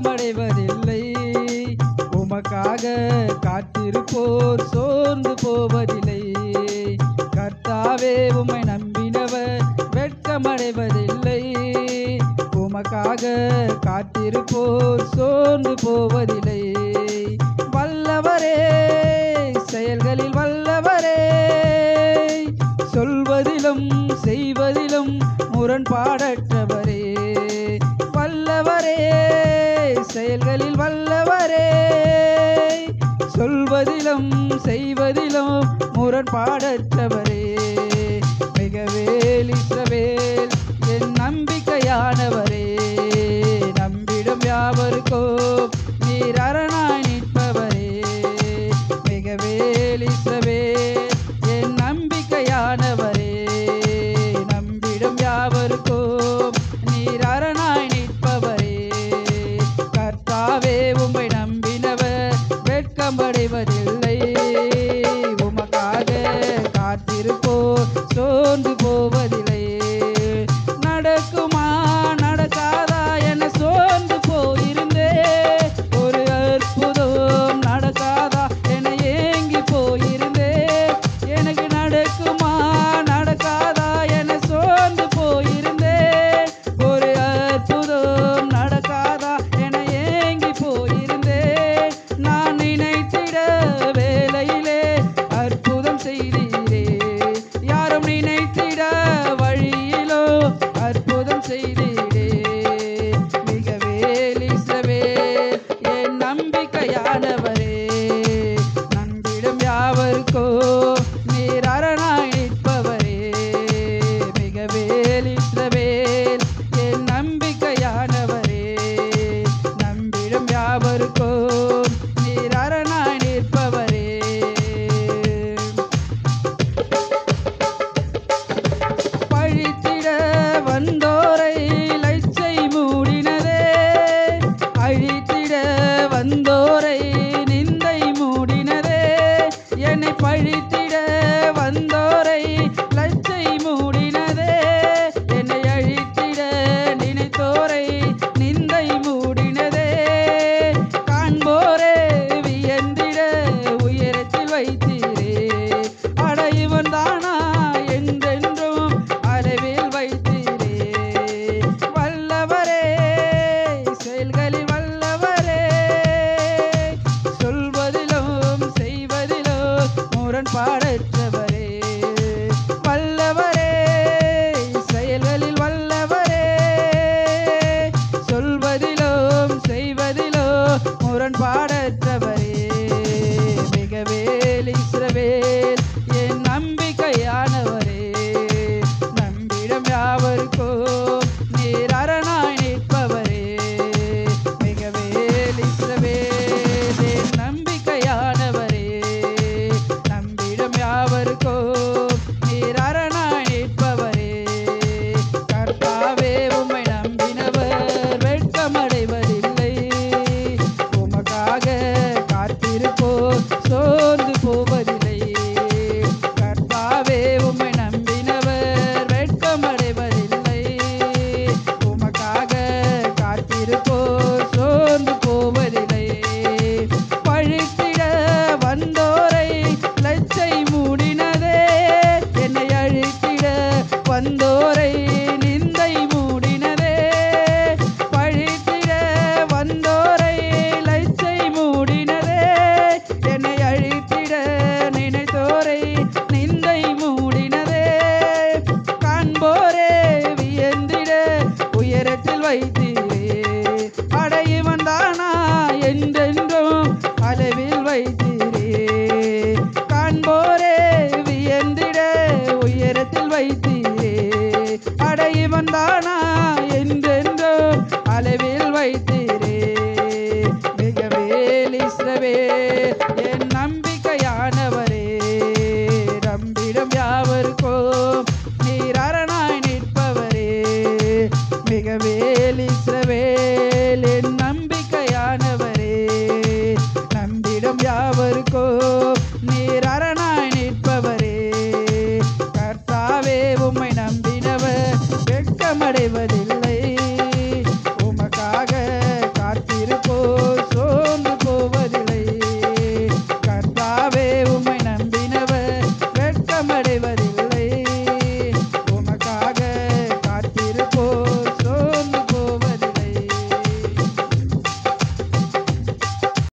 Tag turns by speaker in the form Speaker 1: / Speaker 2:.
Speaker 1: வெட்கமடைவதில்லை உமக்காக காத்திருப்போர் சோர்ந்து போவதில்லை கர்த்தாவே உம்மை நம்பினவர் வெட்கமடைவதில்லை உமக்காக காத்திருப்போர் சோர்ந்து போவதில்லை வல்லவரே செயல்களில் வல்லவரே சொல்வதிலும் செய்வதிலும் முரண்பாடற்றவரே வல்லவரே செயல்களில் வல்லவரே சொல்வதிலும் செய்வதிலும் முரண்பாடற்றவரே மிகவேல் இஸ்ரவேல் என் நம்பிக்கையானவரே நம்பிடும் யாவருக்கோ நீர் அரணாய் நிற்பவரே மிகவேல் இஸ்ரவேல் என் நம்பிக்கையானவரே நம்பிடும் யாவருக்கோ நீர் அரணாய் நிற்பவரே கர்த்தாவே உம்மை நம்பினவர் வெட்கமடைவதில்லை உமக்காக காத்திருப்போ சோர்ந்து போவதில்லை நடக்குமா நடக்காதா என சோர்ந்து போயிருந்தே ஒரு அற்புதம் நடக்காதா என ஏங்கி போயிருந்தே எனக்கு நடக்குமா நடக்காதா என சோர்ந்து போயிருந்தே ஒரு அற்புதம் நடக்காதா என ஏங்கி போயிருந்தே நான் நினைத்திட வேலையிலே அற்புதம் செய்தீரே யாரும் நினைத்திட வழியிலோ அற்புதம் செய்தீரே மிகவே இஸ்ரவே என் நம்பிக்கையானவரே நம்பிடும் யாவருக்கோ நீர் அரணாய் நிற்பவரே மிகவே இஸ்ரவேல் என் நம்பிக்கையானவரே நம்பிடும் யாவருக்கோ நீர் அரணாய் நிற்பவரே பழித்திட வந்தோரை லட்சை மூடினதே அழித்திட வந்தோரை நிந்தை மூடினதே என்னை பழித்திட வந்தோரை லட்சை மூடினதே என்னை அழித்திட நினைத்தோரை நிந்தை மூடினதே காண்போரே வியந்திட உயரத்தில் வைத்தீரே அடைவன் தானா என்றென்றும் அளவில் வைத்தீரே வல்லவரே செயல்களில் வல்லவரே சொல்வதிலும் செய்வதிலும் முரண்பாடற்றவரே வல்லவரே செயல்களில் வல்லவரே சொல்வதிலும் செய்வதிலும் முரண்பாடற்றவரே மிகவேல் இஸ்ரவேல் என் நம்பிக்கையானவரே நம்பிடம் யாவருக்கோ நீர் அரணாய் நிற்பவரே மிகவேல் இஸ்ரவேல் என் நம்பிக்கையானவரே நம்பிடம் யாவருக்கோ நீர் அரணாய் நிற்பவரே கர்த்தாவே உம்மை நம்பினவர் வெட்கமடைவதில்லை உமக்காக காத்திருப்போ சோர்ந்து போவதில்லை கர்த்தாவே உம்மை நம்பினவர் வெட்கமடைவதில்லை உமக்காக காத்திருப்போ சோர்ந்து போவதில்லை பழித்திட வந்தோரை லட்சை மூடினதே என்னை அழித்திட வந்தோரை நிந்தை மூடினதே பழித்திட வந்தோரை லட்சை மூடினதே என்னை அழித்திட நினைத்தோரை நிந்தை மூடினதே காண்போரே வியந்திட உயரத்தில் வைத்தீரே அடையவன் தானா என்றென்றும் அளவில் வைத்தீரே காண்போரே வியந்திட உயரத்தில் வைத்தீரே அடையவன் தானா என்றென்றும் அளவில் வைத்தீரே மிகவேல் இஸ்ரவேல் என் நம்பிக்கையானவரே நம்பிடம் யாவருக்கோ நீர் அரணாய் நிற்பவரே மிகவேல் இஸ்ரவேல்